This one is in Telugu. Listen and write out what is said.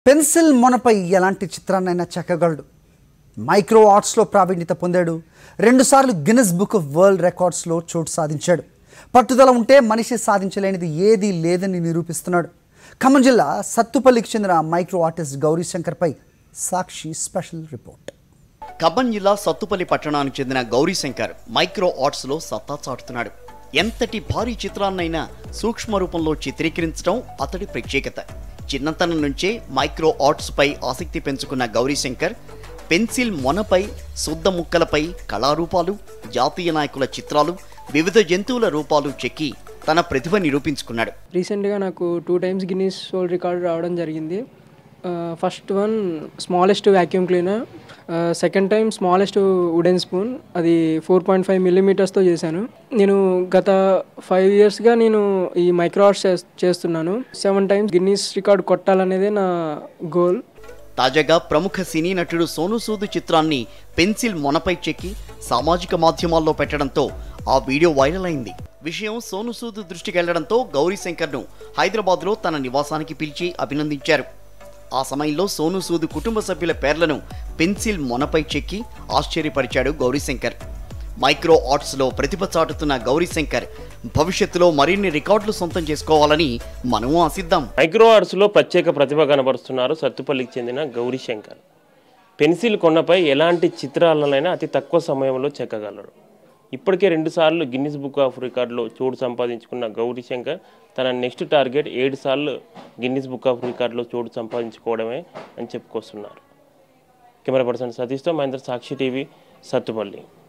పెన్సిల్ మొనపై ఎలాంటి చిత్రాన్నైనా చెక్కగలడు మైక్రో ఆర్ట్స్లో ప్రావీణ్యత పొందాడు రెండుసార్లు గిన్నెస్ బుక్ ఆఫ్ వరల్డ్ రికార్డ్స్లో చోటు సాధించాడు పట్టుదల ఉంటే మనిషి సాధించలేనిది ఏదీ లేదని నిరూపిస్తున్నాడు ఖమ్మం జిల్లా సత్తుపల్లికి చెందిన మైక్రో ఆర్టిస్ట్ గౌరీ శంకర్పై సాక్షి స్పెషల్ రిపోర్ట్ ఖమ్మం జిల్లా సత్తుపల్లి పట్టణానికి చెందిన గౌరీశంకర్ మైక్రో ఆర్ట్స్లో సత్తా చాటుతున్నాడు ఎంతటి భారీ చిత్రాన్నైనా సూక్ష్మ రూపంలో చిత్రీకరించడం అతడి ప్రత్యేకత చిన్నతనం నుంచే మైక్రో ఆర్ట్స్ పై ఆసక్తి పెంచుకున్న గౌరీశంకర్ పెన్సిల్ మొనపై శుద్ధ ముక్కలపై కళారూపాలు జాతీయ నాయకుల చిత్రాలు వివిధ జంతువుల రూపాలు చెక్కి తన ప్రతిభ నిరూపించుకున్నాడు రీసెంట్గా నాకు two times Guinness world record రావడం జరిగింది first one smallest vacuum cleaner second time smallest wooden spoon అది ఫోర్ పాయింట్ ఫైవ్ మిల్లీమీటర్స్తో చేశాను నేను గత ఫైవ్ ఇయర్స్గా నేను ఈ మైక్రో ఆర్ట్స్ చేస్- చేస్తున్నాను సెవెన్ టైమ్స్ గిన్నీస్ రికార్డ్ కొట్టాలనేదే నా గోల్ తాజాగా ప్రముఖ సినీ నటుడు సోను సూద్ చిత్రాన్ని పెన్సిల్ మొనపై చెక్కి సామాజిక మాధ్యమాల్లో పెట్టడంతో ఆ వీడియో వైరల్ అయింది విషయం సోను సూద్ దృష్టికి వెళ్లడంతో గౌరీశంకర్ను హైదరాబాద్లో తన నివాసానికి పిలిచి అభినందించారు ఆ సమయంలో సోను సూద్ కుటుంబ సభ్యుల పేర్లను పెన్సిల్ మొనపై చెక్కి ఆశ్చర్యపరిచాడు గౌరీశంకర్ మైక్రో ఆర్ట్స్లో ప్రతిభ చాటుతున్న గౌరీశంకర్ భవిష్యత్తులో మరిన్ని రికార్డులు సొంతం చేసుకోవాలని మనము ఆశిద్దాం మైక్రో ఆర్ట్స్లో ప్రత్యేక ప్రతిభ కనబరుస్తున్నారు సత్తుపల్లికి చెందిన గౌరీశంకర్ పెన్సిల్ కొండపై ఎలాంటి చిత్రాలనైనా అతి తక్కువ సమయంలో చెక్కగలరు ఇప్పటికే రెండుసార్లు గిన్నిస్ బుక్ ఆఫ్ రికార్డులో చోటు సంపాదించుకున్న గౌరీశంకర్ తన నెక్స్ట్ టార్గెట్ ఏడు సార్లు గిన్నిస్ బుక్ ఆఫ్ రికార్డులో చోటు సంపాదించుకోవడమే అని చెప్పుకొస్తున్నారు కెమెరా పర్సన్ సతీష్తో మహేంద్ర సాక్షి టీవీ సత్తుపల్లి